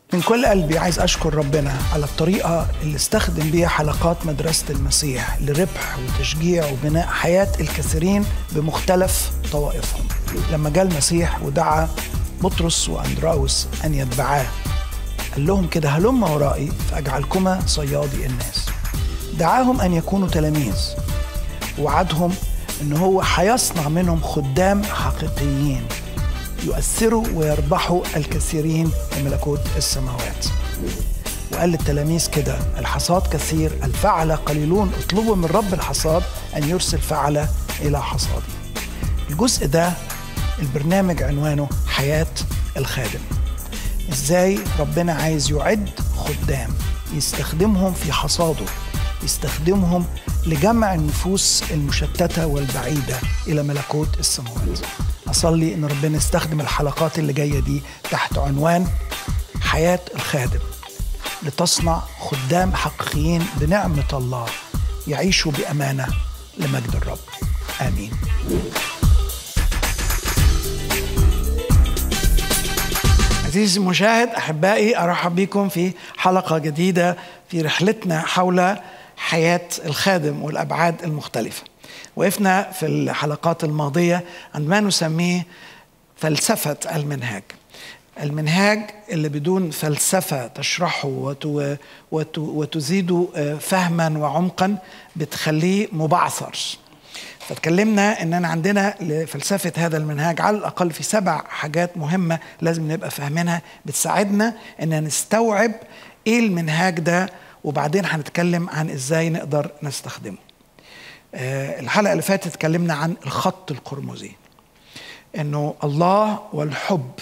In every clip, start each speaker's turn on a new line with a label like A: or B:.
A: من كل قلبي عايز أشكر ربنا على الطريقة اللي استخدم بيها حلقات مدرسة المسيح لربح وتشجيع وبناء حياة الكثيرين بمختلف طوائفهم لما جاء المسيح ودعا بطرس وأندراوس أن يتبعاه قال لهم كده هلم ورائي فأجعلكما صيادي الناس دعاهم أن يكونوا تلاميذ وعدهم أن هو هيصنع منهم خدام حقيقيين يؤثروا ويربحوا الكثيرين لملكوت السماوات وقال للتلاميذ كده الحصاد كثير الفعل قليلون اطلبوا من رب الحصاد أن يرسل فعل إلى حصاده الجزء ده البرنامج عنوانه حياة الخادم ازاي ربنا عايز يعد خدام يستخدمهم في حصاده يستخدمهم لجمع النفوس المشتتة والبعيدة إلى ملكوت السماوات أصلي إن ربنا يستخدم الحلقات اللي جاية دي تحت عنوان حياة الخادم لتصنع خدام حقيقيين بنعمة الله يعيشوا بأمانة لمجد الرب آمين عزيزي المشاهد أحبائي أرحب بكم في حلقة جديدة في رحلتنا حول حياة الخادم والأبعاد المختلفة وقفنا في الحلقات الماضية عند ما نسميه فلسفة المنهاج المنهاج اللي بدون فلسفة تشرحه وت... وت... وتزيده فهما وعمقا بتخليه مبعثر فتكلمنا ان انا عندنا لفلسفه هذا المنهاج على الاقل في سبع حاجات مهمه لازم نبقى فاهمينها بتساعدنا ان نستوعب ايه المنهاج ده وبعدين هنتكلم عن ازاي نقدر نستخدمه. أه الحلقه اللي فاتت اتكلمنا عن الخط القرمزي. انه الله والحب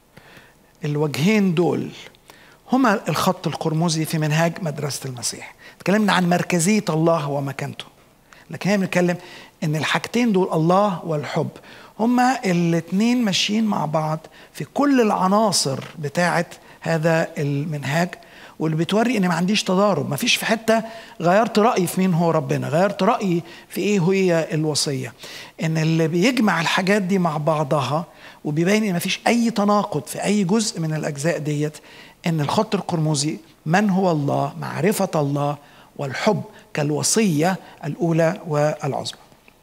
A: الوجهين دول هما الخط القرمزي في منهاج مدرسه المسيح. اتكلمنا عن مركزيه الله ومكانته. لكن هي بنتكلم ان الحاجتين دول الله والحب هما الاتنين ماشيين مع بعض في كل العناصر بتاعه هذا المنهاج واللي بتوري ان ما عنديش تضارب ما فيش في حته غيرت رايي في مين هو ربنا غيرت رايي في ايه هي الوصيه ان اللي بيجمع الحاجات دي مع بعضها وبيبين ان ما فيش اي تناقض في اي جزء من الاجزاء ديت ان الخط القرمزي من هو الله معرفه الله والحب كالوصيه الاولى والعظمى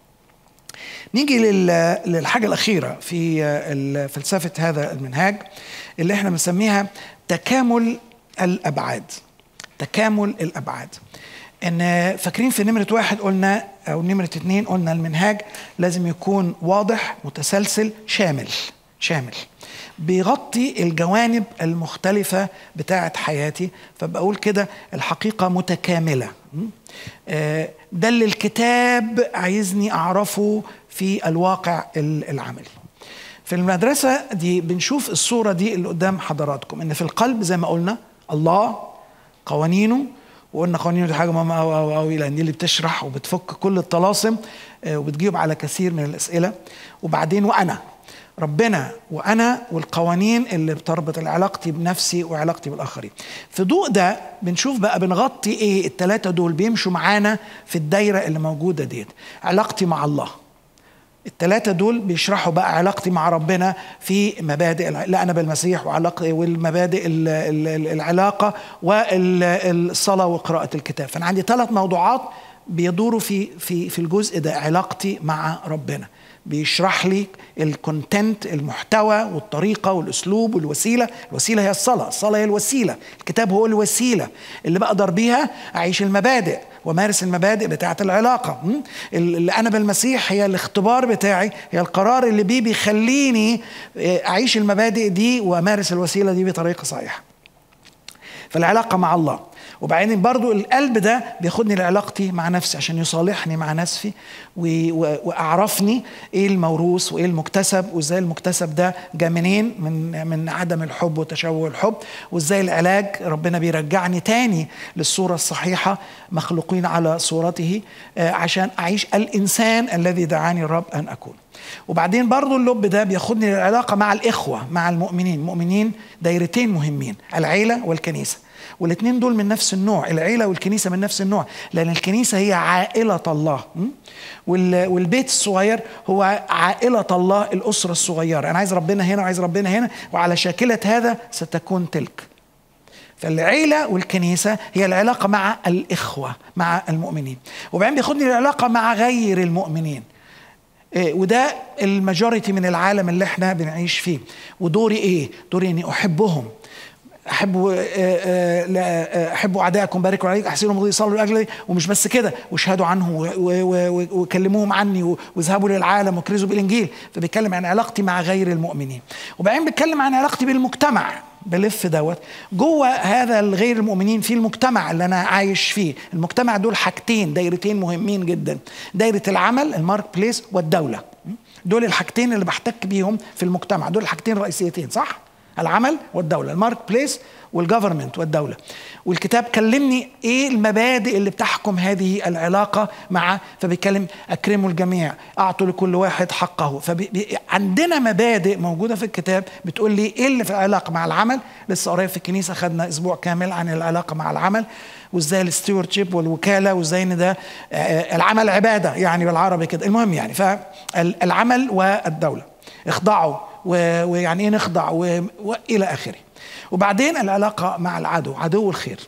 A: نيجي للحاجة الأخيرة في فلسفة هذا المنهاج اللي احنا بنسميها تكامل الأبعاد تكامل الأبعاد إن فاكرين في نمرة واحد قلنا أو نمرة اتنين قلنا المنهاج لازم يكون واضح متسلسل شامل شامل بيغطي الجوانب المختلفة بتاعة حياتي فبقول كده الحقيقة متكاملة ده اللي الكتاب عايزني أعرفه في الواقع العملي في المدرسة دي بنشوف الصورة دي اللي قدام حضراتكم إن في القلب زي ما قلنا الله قوانينه وقلنا قوانينه دي حاجة مهمة أوي أوي أوي لأن دي اللي بتشرح وبتفك كل الطلاسم وبتجيب على كثير من الأسئلة وبعدين وأنا ربنا وانا والقوانين اللي بتربط علاقتي بنفسي وعلاقتي بالاخرين في ضوء ده بنشوف بقى بنغطي ايه الثلاثه دول بيمشوا معانا في الدايره اللي موجوده ديت علاقتي مع الله الثلاثة دول بيشرحوا بقى علاقتي مع ربنا في مبادئ لا أنا بالمسيح وعلاقة والمبادئ العلاقة والصلاة وقراءة الكتاب فأنا عندي ثلاث موضوعات بيدوروا في في في الجزء ده علاقتي مع ربنا بيشرح لي الكونتنت المحتوى والطريقة والأسلوب والوسيلة الوسيلة هي الصلاة الصلاة هي الوسيلة الكتاب هو الوسيلة اللي بقدر بيها أعيش المبادئ ومارس المبادئ بتاعة العلاقة اللي أنا بالمسيح هي الاختبار بتاعي هي القرار اللي بيه بيخليني أعيش المبادئ دي وأمارس الوسيلة دي بطريقة صحيحة فالعلاقة مع الله وبعدين برضو القلب ده بياخدني لعلاقتي مع نفسي عشان يصالحني مع نفسي واعرفني ايه الموروث وايه المكتسب وازاي المكتسب ده جا منين من من عدم الحب وتشوه الحب وازاي العلاج ربنا بيرجعني تاني للصوره الصحيحه مخلوقين على صورته عشان اعيش الانسان الذي دعاني الرب ان اكون وبعدين برضو اللب ده بياخدني للعلاقه مع الاخوه مع المؤمنين المؤمنين دايرتين مهمين العيله والكنيسه والاثنين دول من نفس النوع العيلة والكنيسة من نفس النوع لأن الكنيسة هي عائلة الله والبيت الصغير هو عائلة الله الأسرة الصغيرة أنا عايز ربنا هنا وعايز ربنا هنا وعلى شاكلة هذا ستكون تلك فالعيلة والكنيسة هي العلاقة مع الإخوة مع المؤمنين وبعدين بياخدني العلاقة مع غير المؤمنين إيه وده الماجوريتي من العالم اللي احنا بنعيش فيه ودوري ايه دوري اني احبهم احبوا احبوا اعدائكم باركوا عليك احسنوا مضي صلوا لاجلي ومش بس كده واشهدوا عنه وكلموهم عني واذهبوا للعالم وكرزوا بالانجيل فبيتكلم عن علاقتي مع غير المؤمنين وبعدين بيتكلم عن علاقتي بالمجتمع بلف دوت جوه هذا الغير المؤمنين في المجتمع اللي انا عايش فيه المجتمع دول حاجتين دايرتين مهمين جدا دايره العمل المارك بليس والدوله دول الحاجتين اللي بحتك بيهم في المجتمع دول الحاجتين الرئيسيتين صح العمل والدوله المارك بليس والجفرمنت والدوله والكتاب كلمني ايه المبادئ اللي بتحكم هذه العلاقه مع فبيتكلم اكرموا الجميع اعطوا لكل واحد حقه فعندنا مبادئ موجوده في الكتاب بتقول لي ايه اللي في العلاقه مع العمل لسه قريب في الكنيسه خدنا اسبوع كامل عن العلاقه مع العمل وازاي الستيوردشيب والوكاله وازاي ان ده العمل عباده يعني بالعربي كده المهم يعني فالعمل والدوله اخضعوا ويعني ايه نخضع والى اخره وبعدين العلاقه مع العدو عدو الخير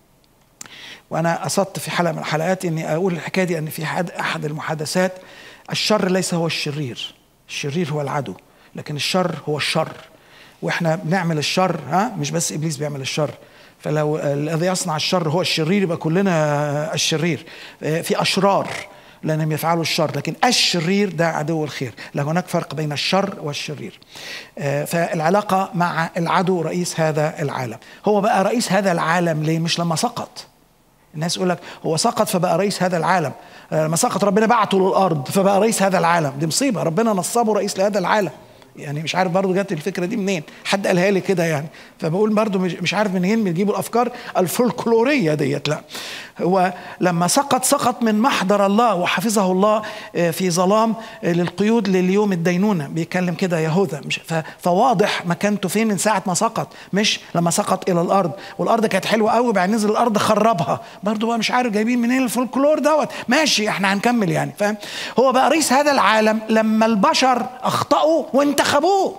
A: وانا قصدت في حلقه من الحلقات اني اقول الحكايه دي ان في احد المحادثات الشر ليس هو الشرير الشرير هو العدو لكن الشر هو الشر واحنا بنعمل الشر ها مش بس ابليس بيعمل الشر فلو الذي يصنع الشر هو الشرير يبقى كلنا الشرير في اشرار لانهم يفعلوا الشر لكن الشرير ده عدو الخير لا هناك فرق بين الشر والشرير فالعلاقه مع العدو رئيس هذا العالم هو بقى رئيس هذا العالم ليه مش لما سقط الناس يقول لك هو سقط فبقى رئيس هذا العالم لما سقط ربنا بعته للارض فبقى رئيس هذا العالم دي مصيبه ربنا نصبه رئيس لهذا العالم يعني مش عارف برضه جت الفكره دي منين حد قالها لي كده يعني فبقول برضه مش عارف منين بيجيبوا الافكار الفولكلوريه ديت لا هو لما سقط سقط من محضر الله وحفظه الله في ظلام للقيود لليوم الدينونه بيتكلم كده يهوذا مش فواضح مكانته فين من ساعه ما سقط مش لما سقط الى الارض والارض كانت حلوه قوي بعد نزل الارض خربها برضه بقى مش عارف جايبين منين الفولكلور دوت ماشي احنا هنكمل يعني فاهم هو بقى رئيس هذا العالم لما البشر اخطاوا وانتخبوه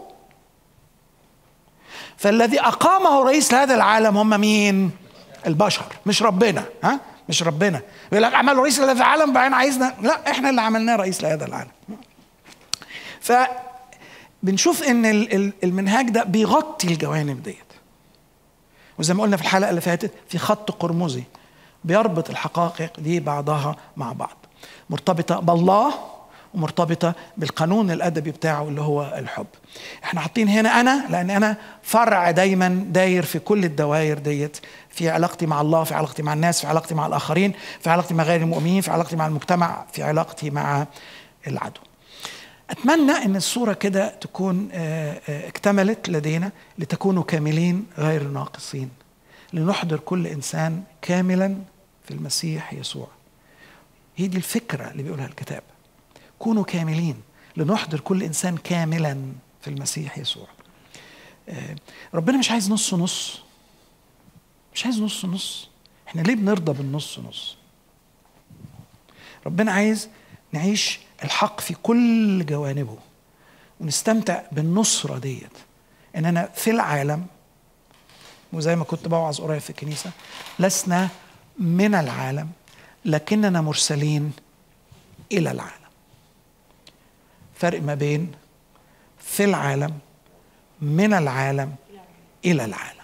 A: فالذي اقامه رئيس لهذا العالم هم مين البشر مش ربنا ها مش ربنا يقول لك عملوا رئيس لهذا العالم بعدين عايزنا لا احنا اللي عملناه رئيس لهذا العالم ف بنشوف ان المنهاج ده بيغطي الجوانب ديت وزي ما قلنا في الحلقه اللي فاتت في خط قرمزي بيربط الحقائق دي بعضها مع بعض مرتبطه بالله ومرتبطه بالقانون الادبي بتاعه اللي هو الحب احنا حاطين هنا انا لان انا فرع دايما داير في كل الدوائر ديت في علاقتي مع الله في علاقتي مع الناس في علاقتي مع الاخرين في علاقتي مع غير المؤمنين في علاقتي مع المجتمع في علاقتي مع العدو اتمنى ان الصوره كده تكون اكتملت لدينا لتكونوا كاملين غير ناقصين لنحضر كل انسان كاملا في المسيح يسوع هي دي الفكره اللي بيقولها الكتاب كونوا كاملين لنحضر كل انسان كاملا في المسيح يسوع ربنا مش عايز نص نص مش عايز نص نص احنا ليه بنرضى بالنص نص ربنا عايز نعيش الحق في كل جوانبه ونستمتع بالنصرة ديت اننا في العالم وزي ما كنت بوعظ قريب في الكنيسة لسنا من العالم لكننا مرسلين إلى العالم فرق ما بين في العالم من العالم إلى العالم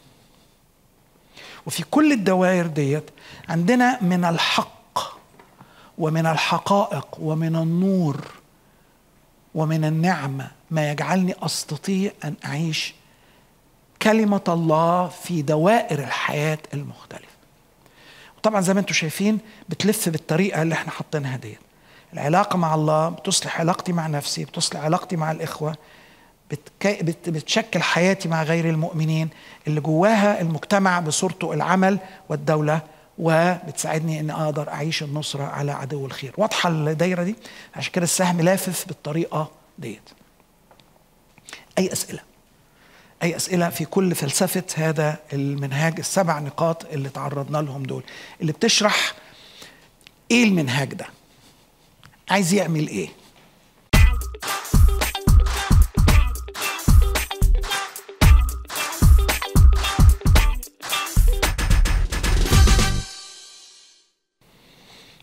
A: وفي كل الدوائر ديت عندنا من الحق ومن الحقائق ومن النور ومن النعمة ما يجعلني أستطيع أن أعيش كلمة الله في دوائر الحياة المختلفة طبعا زي ما انتم شايفين بتلف بالطريقة اللي احنا حاطينها ديت العلاقة مع الله بتصلح علاقتي مع نفسي بتصلح علاقتي مع الإخوة بتكي بت بتشكل حياتي مع غير المؤمنين اللي جواها المجتمع بصورته العمل والدولة وبتساعدني ان اقدر اعيش النصرة على عدو الخير واضحة الدايرة دي عشان كده السهم لافف بالطريقة ديت اي اسئلة اي اسئلة في كل فلسفة هذا المنهاج السبع نقاط اللي تعرضنا لهم دول اللي بتشرح ايه المنهاج ده عايز يعمل ايه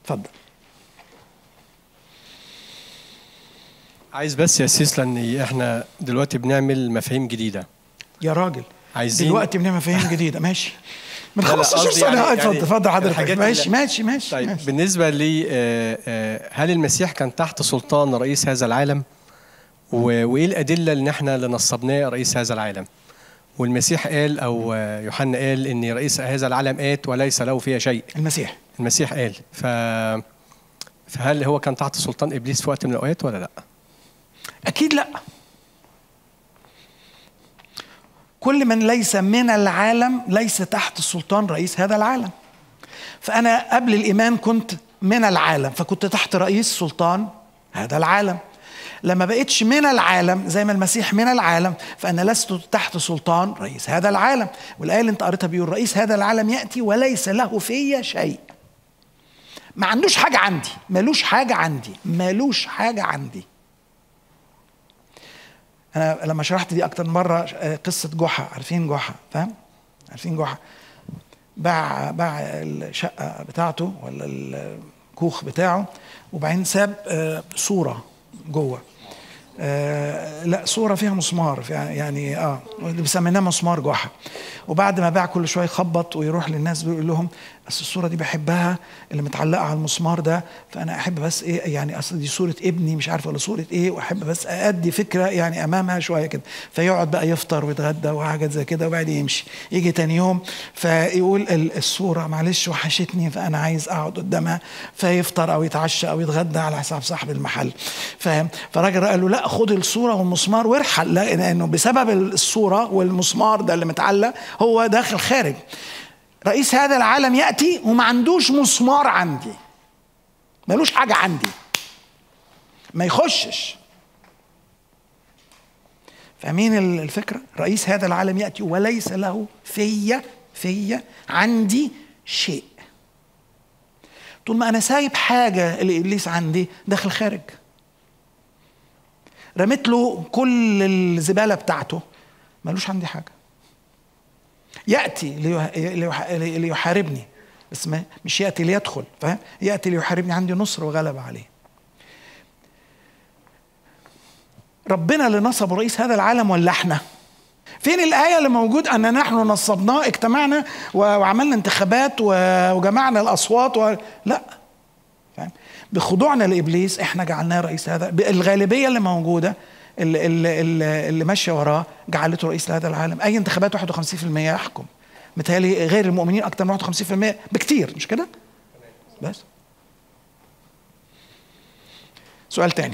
A: اتفضل
B: عايز بس يا سيس لان احنا دلوقتي بنعمل مفاهيم جديده
A: يا راجل
B: عايزين
A: دلوقتي بنعمل مفاهيم جديده ماشي من
B: لا، لا،
A: 15
B: قصدي
A: سنه
B: يعني-
A: آه، اتفضل
B: يعني
A: اتفضل حضرتك
B: الحاجات
A: ماشي
B: اللي-
A: ماشي ماشي,
B: طيب
A: ماشي.
B: بالنسبه لي آه، آه، هل المسيح كان تحت سلطان رئيس هذا العالم و- وايه الادله ان احنا اللي نصبناه رئيس هذا العالم والمسيح قال او آه، يوحنا قال ان رئيس هذا العالم ات وليس له فيها شيء
A: المسيح
B: المسيح قال ف فهل هو كان تحت سلطان ابليس في وقت من الاوقات ولا لا
A: اكيد لا كل من ليس من العالم ليس تحت سلطان رئيس هذا العالم فانا قبل الايمان كنت من العالم فكنت تحت رئيس سلطان هذا العالم لما بقيتش من العالم زي ما المسيح من العالم فانا لست تحت سلطان رئيس هذا العالم والايه اللي انت قريتها بيقول رئيس هذا العالم ياتي وليس له في شيء ما عندوش حاجه عندي ملوش حاجه عندي ملوش حاجه عندي انا لما شرحت دي اكتر من مره آه، قصه جحا عارفين جحا فاهم عارفين جحا باع باع الشقه بتاعته ولا الكوخ بتاعه وبعدين ساب آه، صوره جوه آه لا صوره فيها مسمار يعني يعني اه اللي بيسميناه مسمار جحا وبعد ما باع كل شويه يخبط ويروح للناس بيقول لهم اصل الصوره دي بحبها اللي متعلقه على المسمار ده فانا احب بس ايه يعني اصل دي صوره ابني مش عارف ولا صوره ايه واحب بس ادي فكره يعني امامها شويه كده فيقعد بقى يفطر ويتغدى وحاجات زي كده وبعدين يمشي يجي تاني يوم فيقول ال- الصوره معلش وحشتني فانا عايز اقعد قدامها فيفطر او يتعشى او يتغدى على حساب صاحب المحل فاهم فالراجل قال له لا خد الصوره والمسمار وارحل لانه بسبب الصوره والمسمار ده اللي متعلق هو داخل خارج رئيس هذا العالم ياتي وما عندوش مسمار عندي ملوش حاجه عندي ما يخشش فاهمين ال- الفكره رئيس هذا العالم ياتي وليس له في في عندي شيء طول ما انا سايب حاجه لابليس عندي داخل خارج رميت له كل الزباله بتاعته ملوش عندي حاجه ياتي ليه- ليح- ليحاربني بس ما مش ياتي ليدخل فاهم ياتي ليحاربني عندي نصر وغلبه عليه ربنا اللي نصب رئيس هذا العالم ولا احنا فين الآية اللي موجود أن نحن نصبناه اجتمعنا و- وعملنا انتخابات و- وجمعنا الأصوات و... لا فاهم بخضوعنا لإبليس احنا جعلناه رئيس هذا الغالبية اللي موجودة اللي, اللي, اللي, اللي ماشية وراه جعلته رئيس لهذا العالم أي انتخابات 51% يحكم متهيألي غير المؤمنين أكتر من 51% بكتير مش كده؟ بس سؤال تاني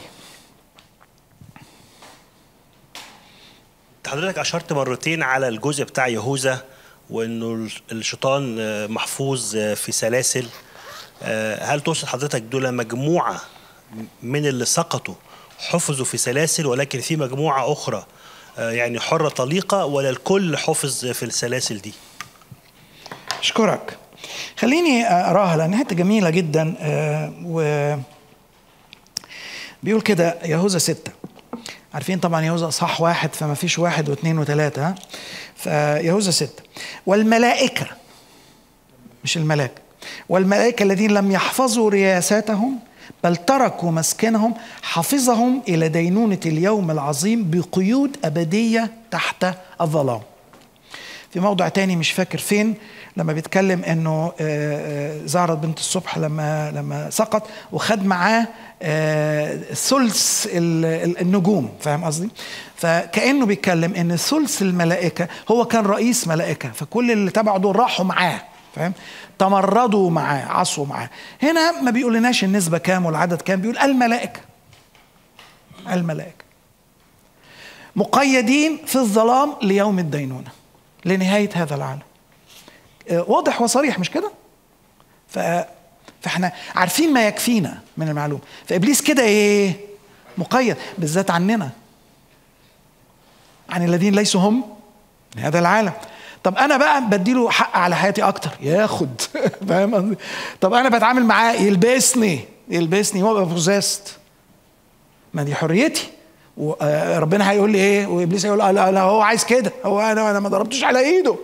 C: حضرتك اشرت مرتين على الجزء بتاع يهوذا وانه الشيطان آه، محفوظ آه، في سلاسل آه، هل تقصد حضرتك دول مجموعه من اللي سقطوا حفظوا في سلاسل ولكن في مجموعه اخرى آه، يعني حره طليقه ولا الكل حفظ في السلاسل دي
A: أشكرك خليني أراها لأن حتة جميلة جدا آه، و بيقول كده يهوذا ستة عارفين طبعا يهوذا صح واحد فما فيش واحد واثنين وثلاثة ها فيهوذا ستة والملائكة مش الملاك والملائكة الذين لم يحفظوا رياساتهم بل تركوا مسكنهم حفظهم إلى دينونة اليوم العظيم بقيود أبدية تحت الظلام في موضع تاني مش فاكر فين لما بيتكلم انه آه، آه، زعرت بنت الصبح لما لما سقط وخد معاه آه، ثلث ال- ال- النجوم فاهم قصدي؟ فكانه بيتكلم ان ثلث الملائكه هو كان رئيس ملائكه فكل اللي تبعه دول راحوا معاه فاهم؟ تمردوا معاه عصوا معاه هنا ما بيقولناش النسبه كام والعدد كام بيقول الملائكه الملائكه مقيدين في الظلام ليوم الدينونه لنهايه هذا العالم آه، واضح وصريح مش كده ف... فاحنا عارفين ما يكفينا من المعلومه فابليس كده ايه مقيد بالذات عننا عن الذين ليسوا هم من هذا العالم طب انا بقى بديله حق على حياتي اكتر ياخد فاهم قصدي طب انا بتعامل معاه يلبسني يلبسني هو بقى بوزيست ما دي حريتي وربنا هيقول لي ايه وابليس هيقول لا لا لا هو عايز كده هو انا انا ما ضربتش على ايده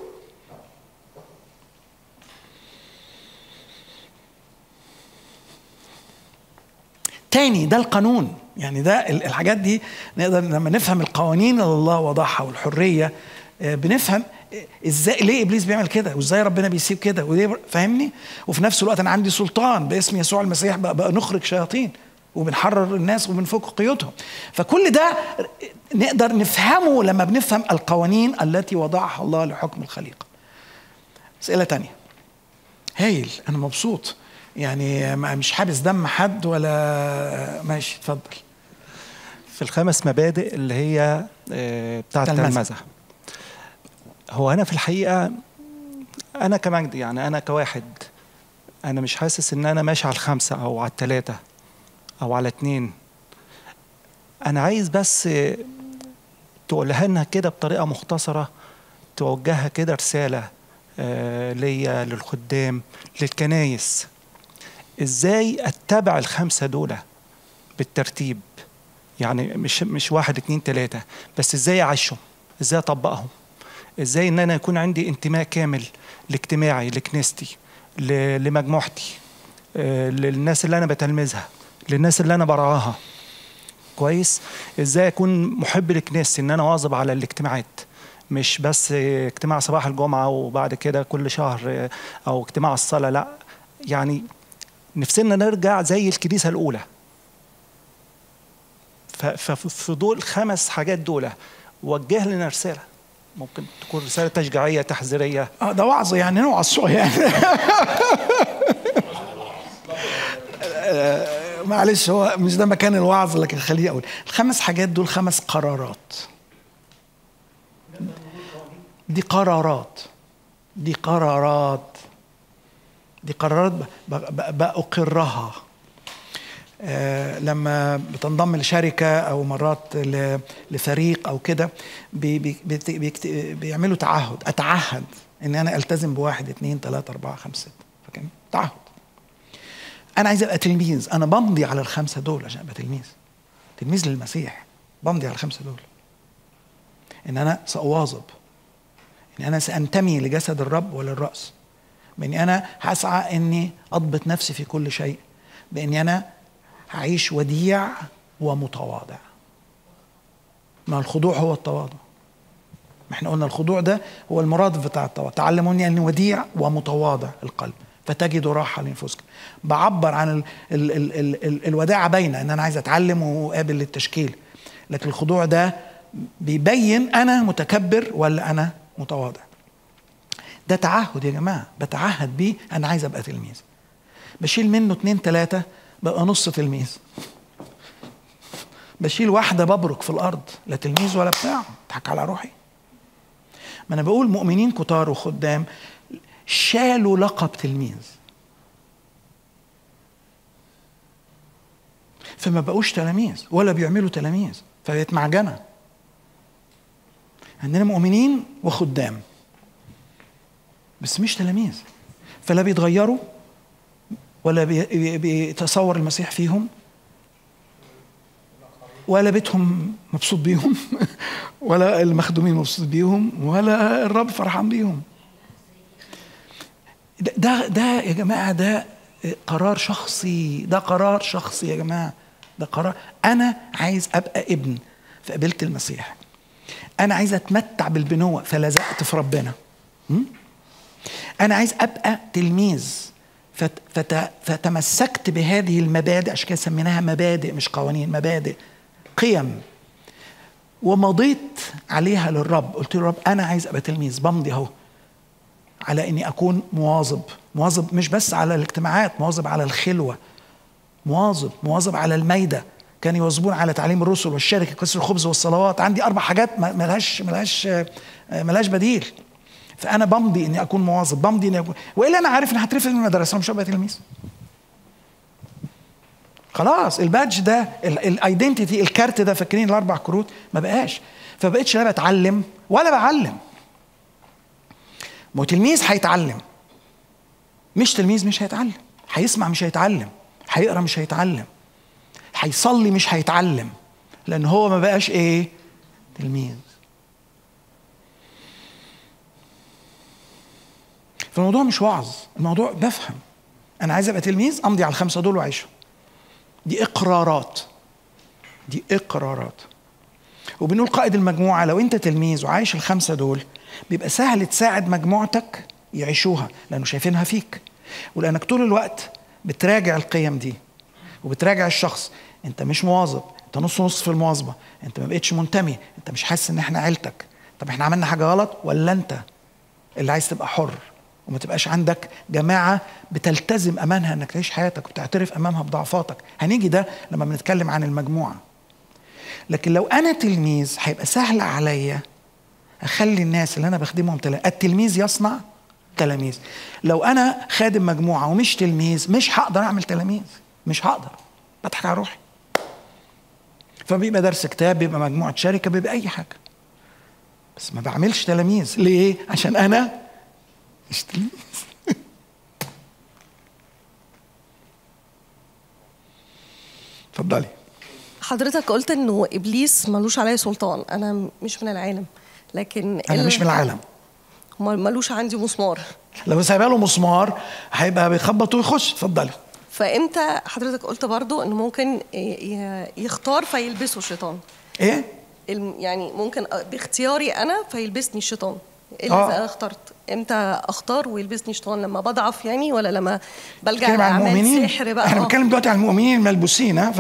A: تاني ده القانون يعني ده الحاجات دي نقدر لما نفهم القوانين اللي الله وضعها والحريه بنفهم ازاي ليه ابليس بيعمل كده وازاي ربنا بيسيب كده وليه فاهمني وفي نفس الوقت انا عندي سلطان باسم يسوع المسيح بقى, بقى نخرج شياطين وبنحرر الناس وبنفك قيودهم فكل ده نقدر نفهمه لما بنفهم القوانين التي وضعها الله لحكم الخليقه اسئله تانية هايل انا مبسوط يعني مش حابس دم حد ولا ماشي اتفضل
D: في الخمس مبادئ اللي هي بتاعه التلمذه هو انا في الحقيقه انا كمجد يعني انا كواحد انا مش حاسس ان انا ماشي على الخمسه او على الثلاثه او على اتنين انا عايز بس تقولها لنا كده بطريقه مختصره توجهها كده رساله آه ليا للخدام للكنايس ازاي اتبع الخمسه دول بالترتيب يعني مش مش واحد اتنين تلاته بس ازاي اعيشهم ازاي اطبقهم ازاي ان انا يكون عندي انتماء كامل لاجتماعي لكنيستي لمجموعتي آه للناس اللي انا بتلمذها للناس اللي انا برعاها كويس ازاي اكون محب لكنيستي ان انا واظب على الاجتماعات مش بس اجتماع صباح الجمعه وبعد كده كل شهر او اجتماع الصلاه لا يعني نفسنا نرجع زي الكنيسه الاولى ففي دول خمس حاجات دول وجه لنا رساله ممكن تكون رساله تشجيعيه تحذيريه
A: اه ده وعظ يعني نوع الصوت يعني معلش هو مش ده مكان الوعظ لكن خليه اقول الخمس حاجات دول خمس قرارات دي قرارات دي قرارات دي قرارات بأقرها آه لما بتنضم لشركة أو مرات لفريق أو كده بي بي بيعملوا تعهد أتعهد إن أنا ألتزم بواحد اثنين ثلاثة أربعة خمسة ستة فاكرين؟ تعهد انا عايز ابقى تلميذ انا بمضي على الخمسه دول عشان ابقى تلميذ تلميذ للمسيح بمضي على الخمسه دول ان انا ساواظب ان انا سانتمي لجسد الرب وللراس باني انا هسعى اني اضبط نفسي في كل شيء باني انا هعيش وديع ومتواضع ما الخضوع هو التواضع ما احنا قلنا الخضوع ده هو المرادف بتاع التواضع تعلموني اني وديع ومتواضع القلب فتجدوا راحه لانفسكم بعبر عن ال ال ال ال ال الوداعه باينه ان انا عايز اتعلم وقابل للتشكيل لكن الخضوع ده بيبين انا متكبر ولا انا متواضع ده تعهد يا جماعه بتعهد بيه انا عايز ابقى تلميذ بشيل منه اتنين تلاته بقى نص تلميذ بشيل واحده ببرك في الارض لا تلميذ ولا بتاع اضحك على روحي ما انا بقول مؤمنين كتار وخدام شالوا لقب تلميذ فما بقوش تلاميذ ولا بيعملوا تلاميذ فبقت معجنة عندنا مؤمنين وخدام بس مش تلاميذ فلا بيتغيروا ولا بيتصور المسيح فيهم ولا بيتهم مبسوط بيهم ولا المخدومين مبسوط بيهم ولا الرب فرحان بيهم ده ده يا جماعه ده قرار شخصي ده قرار شخصي يا جماعه ده قرار انا عايز ابقى ابن فقبلت المسيح انا عايز اتمتع بالبنوه فلزقت في ربنا انا عايز ابقى تلميذ فت فت فتمسكت بهذه المبادئ عشان كده سميناها مبادئ مش قوانين مبادئ قيم ومضيت عليها للرب قلت له رب انا عايز ابقى تلميذ بمضي اهو على اني اكون مواظب مواظب مش بس على الاجتماعات مواظب على الخلوه مواظب مواظب على الميده كان يواظبون على تعليم الرسل والشركه كسر الخبز والصلوات عندي اربع حاجات ملهاش ملهاش ملهاش بديل فانا بمضي اني اكون مواظب بمضي اني اكون والا انا عارف اني هترفض من المدرسه ومش هبقى تلميذ خلاص البادج ده الايدنتيتي الكارت ده فاكرين الاربع كروت ما بقاش فبقتش لا بتعلم ولا بعلم ما تلميذ هيتعلم مش تلميذ مش هيتعلم هيسمع مش هيتعلم هيقرا مش هيتعلم هيصلي مش هيتعلم لان هو ما بقاش ايه تلميذ فالموضوع مش وعظ الموضوع بفهم انا عايز ابقى تلميذ امضي على الخمسه دول واعيشهم دي اقرارات دي اقرارات وبنقول قائد المجموعه لو انت تلميذ وعايش الخمسه دول بيبقى سهل تساعد مجموعتك يعيشوها لانه شايفينها فيك ولانك طول الوقت بتراجع القيم دي وبتراجع الشخص انت مش مواظب انت نص نص في المواظبه انت ما بقتش منتمي انت مش حاسس ان احنا عيلتك طب احنا عملنا حاجه غلط ولا انت اللي عايز تبقى حر وما تبقاش عندك جماعه بتلتزم امانها انك تعيش حياتك وبتعترف امامها بضعفاتك هنيجي ده لما بنتكلم عن المجموعه لكن لو انا تلميذ هيبقى سهل عليا اخلي الناس اللي انا بخدمهم تل... التلميذ يصنع تلاميذ لو انا خادم مجموعه ومش تلميذ مش هقدر اعمل تلاميذ مش هقدر بضحك على روحي فبيبقى درس كتاب بيبقى مجموعه شركه بيبقى اي حاجه بس ما بعملش تلاميذ ليه عشان انا مش تلميذ اتفضلي
E: حضرتك قلت انه ابليس ملوش عليا سلطان انا مش من العالم لكن
A: انا
E: ال-
A: مش من العالم
E: ما- ملوش عندي مسمار
A: لو سايبها له مسمار هيبقى بيخبط ويخش اتفضلي
E: فامتى حضرتك قلت برضو انه ممكن ي- ي- يختار فيلبسه الشيطان
A: ايه
E: الم- يعني ممكن أ- باختياري انا فيلبسني الشيطان ايه
A: آه.
E: اللي انا اخترت امتى اختار ويلبسني الشيطان لما بضعف يعني ولا لما بلجا
A: بنتكلم عن
E: لاعمال
A: المؤمنين
E: سحر بقى
A: احنا
E: آه.
A: بنتكلم دلوقتي عن المؤمنين الملبوسين ها ف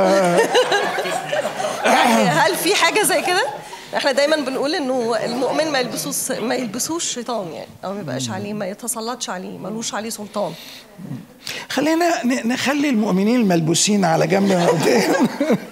E: يعني هل في حاجه زي كده احنا دايما بنقول انه المؤمن ما يلبسوش ما يلبسوش شيطان يعني او ما يبقاش عليه ما يتسلطش عليه ملوش عليه سلطان
A: خلينا ن- نخلي المؤمنين الملبوسين على جنب قدام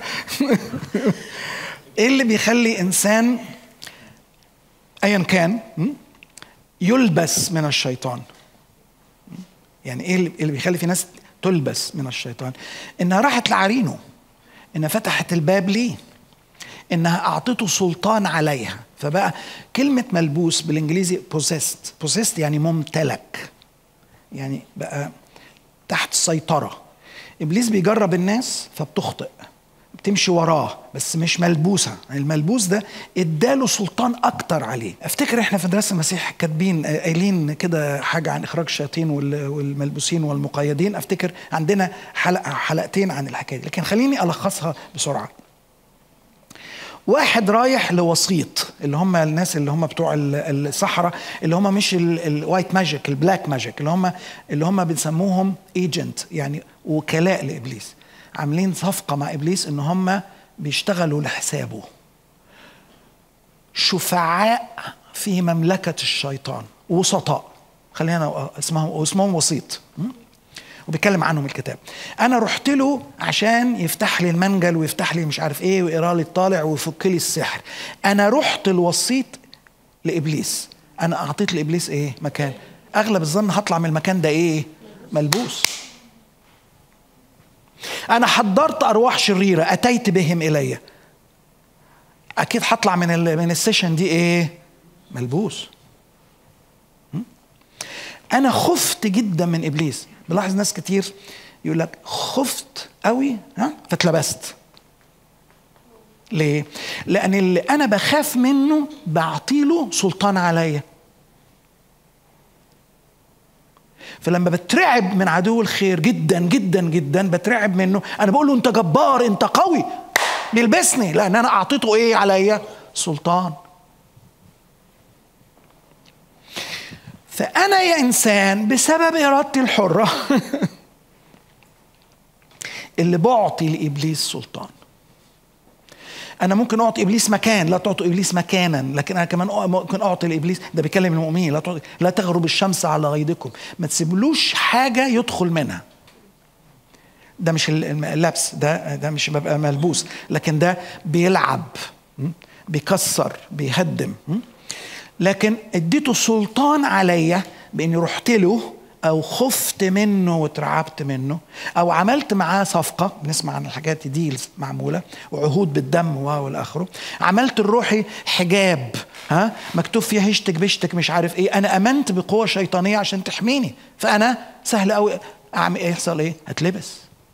A: ايه اللي بيخلي انسان ايا كان م? يلبس من الشيطان م? يعني ايه اللي اللي بيخلي في ناس تلبس من الشيطان انها راحت لعرينه انها فتحت الباب ليه انها اعطته سلطان عليها فبقى كلمه ملبوس بالانجليزي possessed possessed يعني ممتلك يعني بقى تحت السيطرة إبليس بيجرب الناس فبتخطئ بتمشي وراه بس مش ملبوسة الملبوس ده اداله سلطان أكتر عليه أفتكر إحنا في دراسة المسيح كاتبين آه، قايلين كده حاجة عن إخراج الشياطين وال- والملبوسين والمقيدين أفتكر عندنا حلقة حلقتين عن الحكاية دي لكن خليني ألخصها بسرعة واحد رايح لوسيط اللي هم الناس اللي هم بتوع ال- الصحراء اللي هم مش الوايت ماجيك البلاك ماجيك اللي هم اللي هم بنسموهم ايجنت يعني وكلاء لابليس عاملين صفقه مع ابليس ان هم بيشتغلوا لحسابه شفعاء في مملكه الشيطان وسطاء خلينا اسمهم اسمهم وسيط م? وبيتكلم عنهم الكتاب انا رحت له عشان يفتح لي المنجل ويفتح لي مش عارف ايه ويقرا لي الطالع ويفك لي السحر انا رحت الوسيط لابليس انا اعطيت لابليس ايه مكان اغلب الظن هطلع من المكان ده ايه ملبوس انا حضرت ارواح شريره اتيت بهم الي اكيد هطلع من ال من السيشن دي ايه ملبوس م? انا خفت جدا من ابليس بلاحظ ناس كتير يقول لك خفت قوي ها فاتلبست ليه لان اللي انا بخاف منه بعطيله سلطان عليا فلما بترعب من عدو الخير جدا جدا جدا بترعب منه انا بقول له انت جبار انت قوي بيلبسني لان انا اعطيته ايه عليا سلطان فانا يا انسان بسبب ارادتي الحره اللي بعطي لابليس سلطان انا ممكن اعطي ابليس مكان لا تعطي ابليس مكانا لكن انا كمان ممكن اعطي لابليس ده بيكلم المؤمنين لا تعطي لا تغرب الشمس على غيظكم ما تسيبلوش حاجه يدخل منها ده مش اللبس ده ده مش ببقى ملبوس لكن ده بيلعب م? بيكسر بيهدم م? لكن اديته سلطان عليا باني رحت له او خفت منه واترعبت منه او عملت معاه صفقه بنسمع عن الحاجات دي ديلز معموله وعهود بالدم والى اخره عملت الروحي حجاب ها مكتوب فيها هشتك بشتك مش عارف ايه انا امنت بقوه شيطانيه عشان تحميني فانا سهل قوي اعمل ايه يحصل ايه هتلبس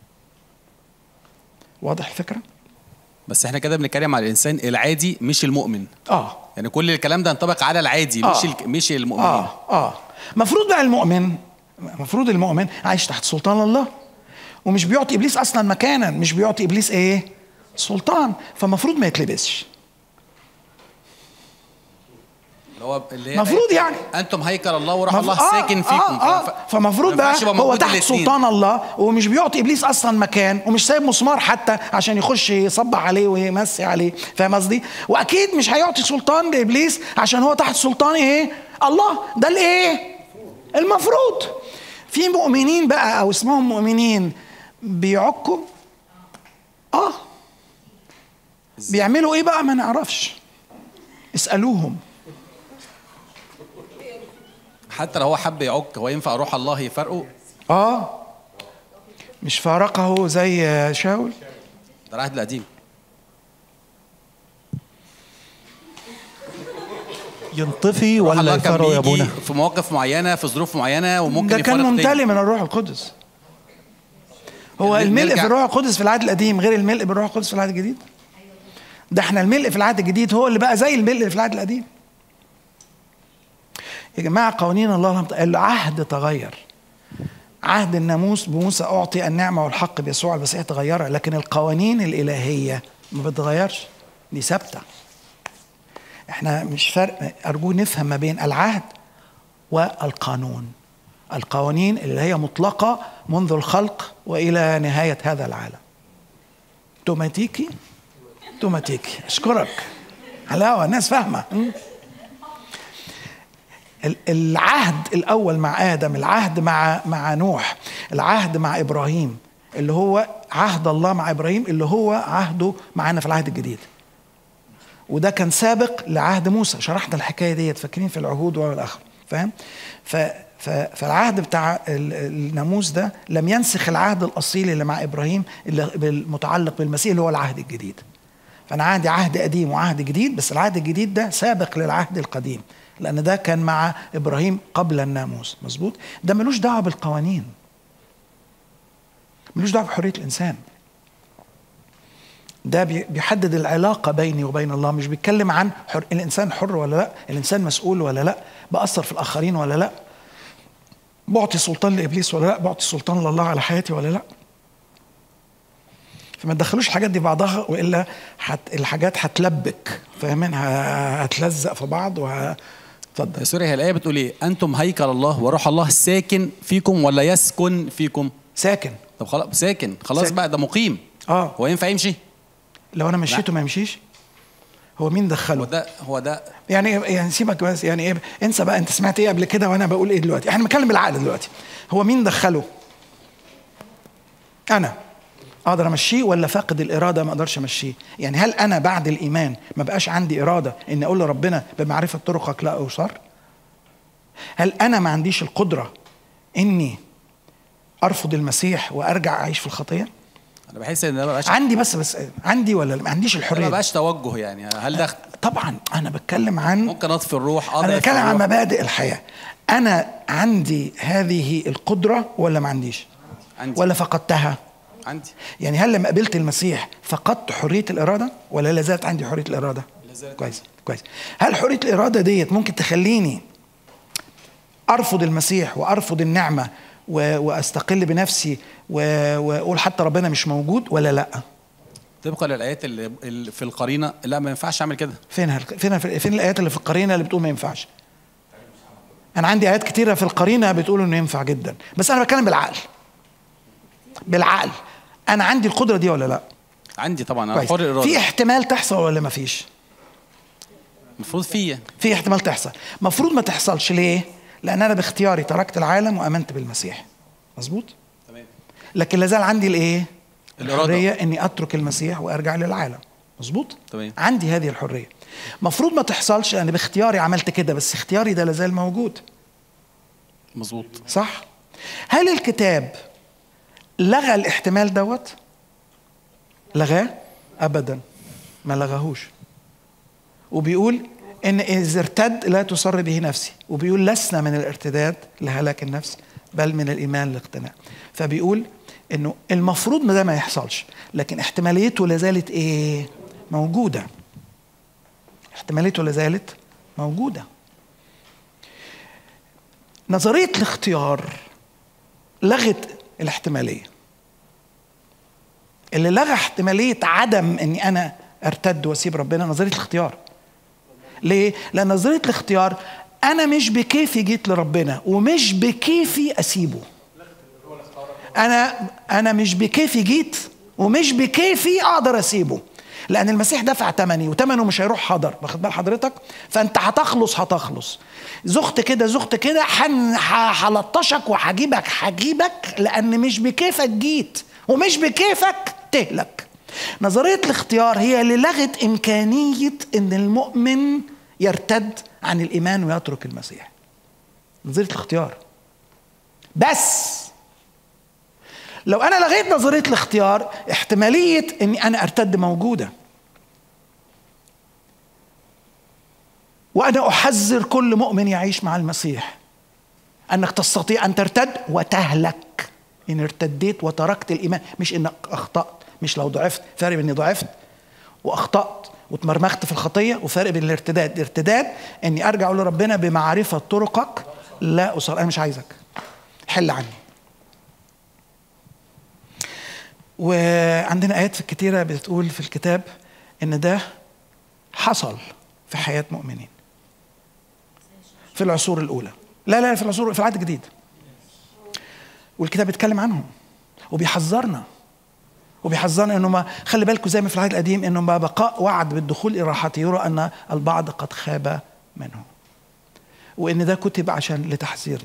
A: واضح الفكره
F: بس احنا كده بنتكلم على الانسان العادي مش المؤمن
A: اه
F: يعني كل الكلام ده ينطبق على العادي
A: آه.
F: مش ال... مش المؤمنين
A: اه اه مفروض بقى المؤمن مفروض المؤمن عايش تحت سلطان الله ومش بيعطي ابليس اصلا مكانا مش بيعطي ابليس ايه سلطان فمفروض ما يتلبسش
F: اللي هو اللي هي
A: مفروض يعني.
F: انتم هيكل الله وروح
A: مف-
F: الله
A: آه،
F: ساكن فيكم
A: آه آه
F: فما-
A: فمفروض
F: ما
A: بقى
F: ينفعش يبقى
A: هو
F: موجود
A: تحت
F: الاتنين.
A: سلطان الله ومش بيعطي ابليس اصلا مكان ومش سايب مسمار حتى عشان يخش يصبح عليه ويمسي عليه فاهم قصدي؟ واكيد مش هيعطي سلطان لابليس عشان هو تحت سلطان ايه؟ الله ده الايه؟ المفروض في مؤمنين بقى او اسمهم مؤمنين بيعكوا اه بيعملوا ايه بقى ما نعرفش اسالوهم
F: حتى لو هو حب يعك هو ينفع روح الله يفرقه
A: اه مش فارقه زي شاول
F: ده العهد القديم
D: ينطفي
F: روح
D: ولا
F: الله كان
D: يفرقوا يا
F: بيجي
D: ابونا
F: في مواقف معينه في ظروف معينه وممكن
A: ده كان
F: يفرق
A: ممتلئ
F: تاني.
A: من الروح القدس هو
F: نرجع-
A: الملء في الروح القدس في العهد القديم غير الملء بالروح القدس في العهد الجديد ده احنا الملء في العهد الجديد هو اللي بقى زي الملء اللي في العهد القديم يا جماعة قوانين الله لم ت- العهد تغير عهد الناموس بموسى أعطي النعمة والحق بيسوع المسيح تغيرها لكن القوانين الإلهية ما بتتغيرش دي ثابتة احنا مش فرق أرجو نفهم ما بين العهد والقانون القوانين اللي هي مطلقة منذ الخلق وإلى نهاية هذا العالم توماتيكي توماتيكي أشكرك حلاوة الناس فاهمة م? ال- العهد الأول مع آدم العهد مع مع نوح العهد مع إبراهيم اللي هو عهد الله مع إبراهيم اللي هو عهده معانا في العهد الجديد وده كان سابق لعهد موسى شرحنا الحكايه ديت فاكرين في العهود والاخر فاهم ف ف فالعهد بتاع ال- الناموس ده لم ينسخ العهد الاصيل اللي مع ابراهيم اللي المتعلق بالمسيح اللي هو العهد الجديد فانا عندي عهد قديم وعهد جديد بس العهد الجديد ده سابق للعهد القديم لان ده كان مع ابراهيم قبل الناموس مظبوط ده ملوش دعوه بالقوانين ملوش دعوه بحريه الانسان ده بي- بيحدد العلاقه بيني وبين الله مش بيتكلم عن حر الانسان حر ولا لا الانسان مسؤول ولا لا باثر في الاخرين ولا لا بعطي سلطان لابليس ولا لا بعطي سلطان لله على حياتي ولا لا فما تدخلوش الحاجات دي بعضها والا حت الحاجات هتلبك فاهمين ه- هتلزق في بعض وه اتفضل
F: سوري هي الايه بتقول ايه انتم هيكل الله وروح الله ساكن فيكم ولا يسكن فيكم
A: ساكن
F: طب خلاص ساكن خلاص
A: ساكن.
F: بقى ده مقيم
A: اه
F: هو ينفع يمشي
A: لو انا مشيته ما يمشيش هو مين
F: هو
A: دخله
F: ده هو ده
A: يعني إيه- يعني سيبك بس يعني ايه انسى بقى انت سمعت ايه قبل كده وانا بقول ايه دلوقتي احنا بنتكلم بالعقل دلوقتي هو مين دخله انا اقدر امشيه ولا فاقد الاراده ما اقدرش امشيه يعني هل انا بعد الايمان ما بقاش عندي اراده ان اقول لربنا بمعرفه طرقك لا اوصر هل انا ما عنديش القدره اني ارفض المسيح وارجع اعيش في الخطيه
F: انا بحس ان ده ما بقاش
A: عندي بس بس عندي ولا ما عنديش
F: ده
A: الحريه
F: ما
A: دي؟
F: بقاش توجه يعني هل ده
A: طبعا انا بتكلم عن
F: ممكن اطفي الروح
A: انا
F: أضعف
A: بتكلم عن
F: الروح؟
A: مبادئ الحياه انا عندي هذه القدره ولا ما عنديش
F: عندي
A: ولا فقدتها
F: عندي
A: يعني هل لما قبلت المسيح فقدت حريه الاراده ولا لا زالت عندي حريه الاراده كويس كويس هل حريه الاراده ديت ممكن تخليني ارفض المسيح وارفض النعمه و- واستقل بنفسي و- واقول حتى ربنا مش موجود ولا لا
F: طبقا للايات اللي اللي في القرينه لا ما ينفعش اعمل كده
A: فين هل... فين فين الايات اللي في القرينه اللي بتقول ما ينفعش انا عندي ايات كتيره في القرينه بتقول انه ينفع جدا بس انا بتكلم بالعقل بالعقل انا عندي القدره دي ولا لا
F: عندي طبعا انا
A: كويس
F: حر الاراده
A: في احتمال تحصل ولا ما فيش
F: المفروض فيا
A: في احتمال تحصل مفروض ما تحصلش ليه لان انا باختياري تركت العالم وامنت بالمسيح مظبوط
F: تمام
A: لكن لازال عندي الايه
F: الإرادة.
A: الحريه اني اترك المسيح وارجع للعالم مظبوط
F: تمام.
A: عندي هذه الحريه مفروض ما تحصلش لان باختياري عملت كده بس اختياري ده لازال موجود
F: مظبوط
A: صح هل الكتاب لغى الاحتمال دوت لغاه ابدا ما لغاهوش وبيقول ان اذا ارتد لا تسر به نفسي وبيقول لسنا من الارتداد لهلاك النفس بل من الايمان للاقتناع فبيقول انه المفروض ما ده ما يحصلش لكن احتماليته لازالت ايه موجوده احتماليته لازالت موجوده نظريه الاختيار لغت الاحتماليه اللي لغى احتماليه عدم اني انا ارتد واسيب ربنا نظريه الاختيار ليه لان نظريه الاختيار انا مش بكيفي جيت لربنا ومش بكيفي اسيبه انا انا مش بكيفي جيت ومش بكيفي اقدر اسيبه لان المسيح دفع ثمني وثمنه مش هيروح حضر واخد بال حضرتك فانت هتخلص هتخلص زخت كده زخت كده حن- ح- هلطشك وهجيبك هجيبك لان مش بكيفك جيت ومش بكيفك تهلك نظريه الاختيار هي اللي لغت امكانيه ان المؤمن يرتد عن الايمان ويترك المسيح نظريه الاختيار بس لو انا لغيت نظريه الاختيار احتماليه اني انا ارتد موجوده وانا احذر كل مؤمن يعيش مع المسيح انك تستطيع ان ترتد وتهلك ان ارتديت وتركت الايمان مش انك اخطات مش لو ضعفت فرق بين اني ضعفت واخطات واتمرمخت في الخطيه وفرق بين الارتداد الارتداد اني ارجع اقول لربنا بمعرفه طرقك لا اصر انا مش عايزك حل عني وعندنا ايات كتيره بتقول في الكتاب ان ده حصل في حياه مؤمنين في العصور الاولى لا لا في العصور في العهد الجديد والكتاب بيتكلم عنهم وبيحذرنا وبيحذرنا انه ما خلي بالكم زي ما في العهد القديم انه ما بقاء وعد بالدخول الى راحته يرى ان البعض قد خاب منه وان ده كتب عشان لتحذيرنا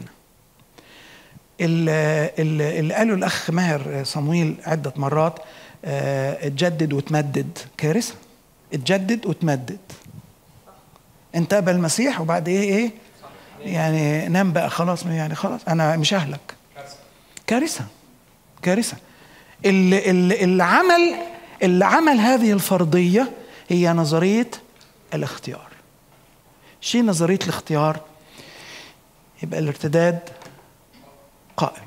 A: اللي, اللي قاله الاخ ماهر صمويل عده مرات آه، اتجدد وتمدد كارثه اتجدد وتمدد انت قبل المسيح وبعد ايه ايه يعني نام بقى خلاص يعني خلاص انا مش اهلك كارثه كارثه اللي, اللي, اللي عمل اللي عمل هذه الفرضيه هي نظريه الاختيار شيء نظريه الاختيار يبقى الارتداد قائم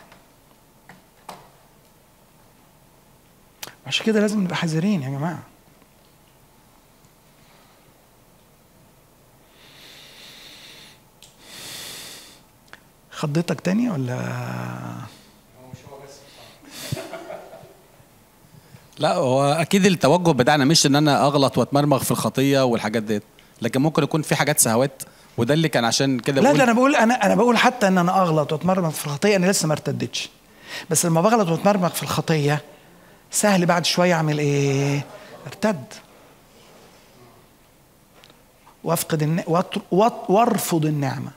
A: عشان كده لازم نبقى حذرين يا جماعه خضتك تاني ولا
F: لا هو اكيد التوجه بتاعنا مش ان انا اغلط واتمرمغ في الخطيه والحاجات ديت لكن ممكن يكون في حاجات سهوات وده اللي كان عشان كده
A: لا
F: بقول
A: ده انا بقول انا انا بقول حتى ان انا اغلط واتمرمغ في الخطيه انا لسه ما ارتدتش بس لما بغلط واتمرمغ في الخطيه سهل بعد شويه اعمل ايه؟ ارتد وافقد الن... وأتر- وأت- وارفض النعمه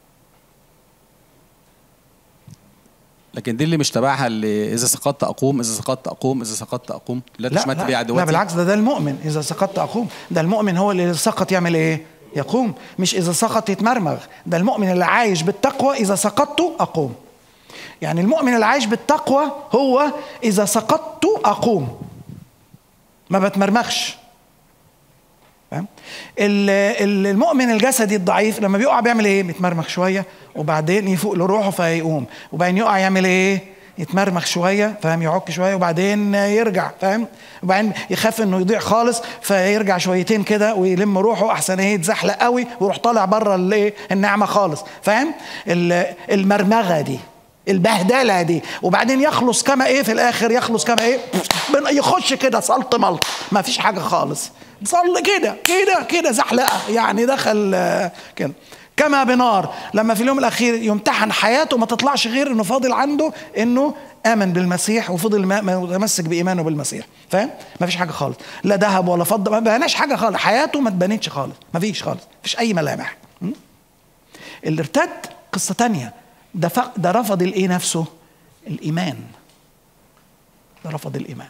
F: لكن دي اللي مش تبعها اللي اذا سقطت اقوم اذا سقطت اقوم اذا سقطت اقوم لا تشمت بي
A: لا,
F: عدواتي
A: لا بالعكس ده ده المؤمن اذا سقطت اقوم ده المؤمن هو اللي سقط يعمل ايه يقوم مش اذا سقط يتمرمغ ده المؤمن اللي عايش بالتقوى اذا سقطت اقوم يعني المؤمن اللي عايش بالتقوى هو اذا سقطت اقوم ما بتمرمغش فاهم ال- ال- المؤمن الجسدي الضعيف لما بيقع بيعمل ايه بيتمرمغ شويه وبعدين يفوق لروحه فيقوم وبعدين يقع يعمل ايه يتمرمغ شويه فاهم يعك شويه وبعدين يرجع فاهم وبعدين يخاف انه يضيع خالص فيرجع شويتين كده ويلم روحه احسن ايه يتزحلق قوي ويروح طالع بره الايه النعمه خالص فاهم ال- المرمغه دي البهدله دي وبعدين يخلص كما ايه في الاخر يخلص كما ايه بن- يخش كده سلط ملط ما فيش حاجه خالص صل كده كده كده زحلقه يعني دخل آه، كده كما بنار لما في اليوم الاخير يمتحن حياته ما تطلعش غير انه فاضل عنده انه امن بالمسيح وفضل ما- ما- متمسك بايمانه بالمسيح فاهم ما فيش حاجه خالص لا ذهب ولا فضه ما بناش حاجه خالص حياته ما اتبنتش خالص ما فيش خالص ما فيش اي ملامح م? اللي ارتد قصه تانية ده ف... ده رفض الايه نفسه الايمان ده رفض الايمان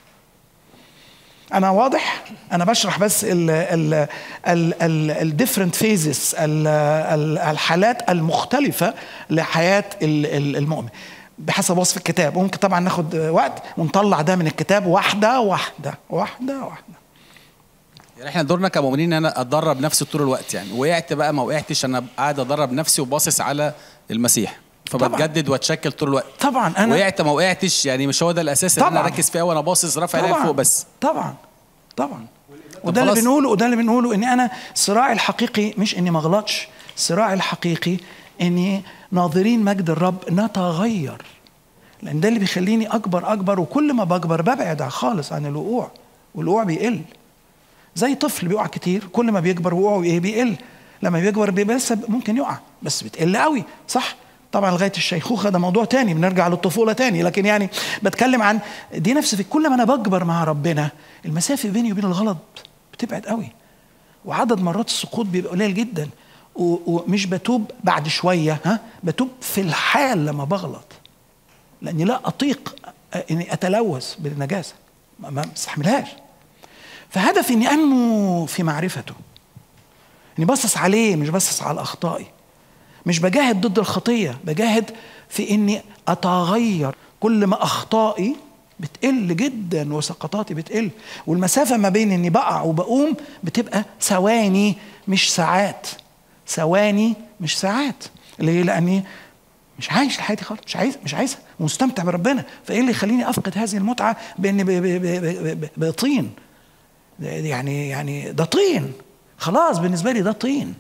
A: انا واضح انا بشرح بس ال ال ال ال الديفرنت فيزز الحالات المختلفه لحياه ال- ال- المؤمن بحسب وصف الكتاب وممكن طبعا ناخد وقت ونطلع ده من الكتاب واحده واحده واحده واحده
F: يعني احنا دورنا كمؤمنين ان انا اتدرب نفسي طول الوقت يعني وقعت بقى ما وقعتش انا قاعد ادرب نفسي وباصص على المسيح فبتجدد واتشكل طول الوقت
A: طبعا انا
F: وقعت ما وقعتش يعني مش هو ده الاساس اللي انا
A: طبعاً.
F: اركز فيه وانا باصص رافع عيني
A: طبعا
F: فوق بس
A: طبعا طبعا وده اللي
F: خلاص.
A: بنقوله وده اللي بنقوله ان انا صراعي الحقيقي مش اني ما اغلطش صراعي الحقيقي اني ناظرين مجد الرب نتغير لان ده اللي بيخليني اكبر اكبر وكل ما بكبر ببعد خالص عن الوقوع والوقوع بيقل زي طفل بيقع كتير كل ما بيكبر وقوعه ايه بيقل لما بيكبر بيبقى لسه ممكن يقع بس بتقل قوي صح طبعا لغايه الشيخوخه ده موضوع تاني بنرجع للطفوله تاني لكن يعني بتكلم عن دي نفس في كل ما انا بكبر مع ربنا المسافه بيني وبين الغلط بتبعد قوي وعدد مرات السقوط بيبقى قليل جدا ومش بتوب بعد شويه ها بتوب في الحال لما بغلط لاني لا اطيق اني اتلوث بالنجاسه ما استحملهاش فهدفي اني انمو في معرفته اني بصص عليه مش بصص على اخطائي مش بجاهد ضد الخطيه بجاهد في اني اتغير كل ما اخطائي بتقل جدا وسقطاتي بتقل والمسافه ما بين اني بقع وبقوم بتبقى ثواني مش ساعات ثواني مش ساعات ليه لاني مش عايش حياتي خالص مش عايز مش عايزها ومستمتع بربنا فايه اللي يخليني افقد هذه المتعه باني بطين يعني يعني ده طين خلاص بالنسبه لي ده طين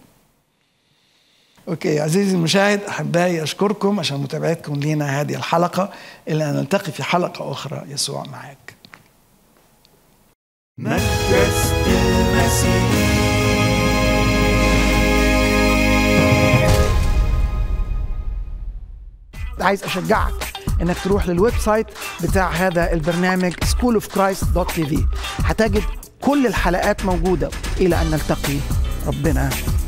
A: اوكي عزيزي المشاهد احبائي اشكركم عشان متابعتكم لينا هذه الحلقه الى ان نلتقي في حلقه اخرى يسوع معك
G: مدرسة المسيح
A: عايز اشجعك انك تروح للويب سايت بتاع هذا البرنامج schoolofchrist.tv هتجد كل الحلقات موجوده الى ان نلتقي ربنا